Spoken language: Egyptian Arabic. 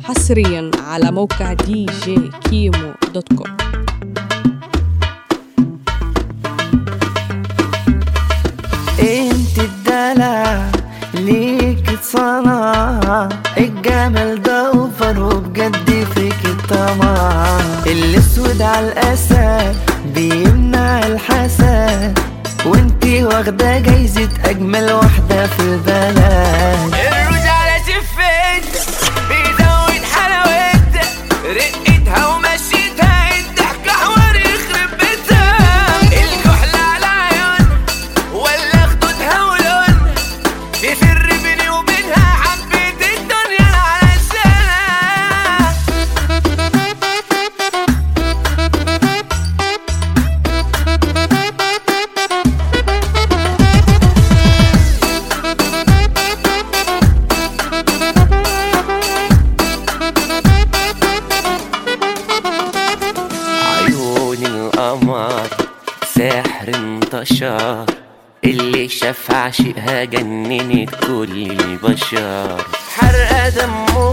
حصريا على موقع دي جي كيمو دوت كوم انت الدلع ليك اتصنع الجمال ده اوفر وبجد فيك الطمع الاسود على الاسد بيمنع الحسد وانتي واخدة جايزة اجمل واحدة في البلد الروج على شفت بيزود حلاوتها رقتها ومشيتها الضحكة حوار يخرب بيتها الكحل على عيون ولا خدودها ولون في سر بيني وبينها حبيت الدنيا علشانها عيون القمر سحر انتشر اللي شاف عاشقها جننت كل البشر حرقة دمه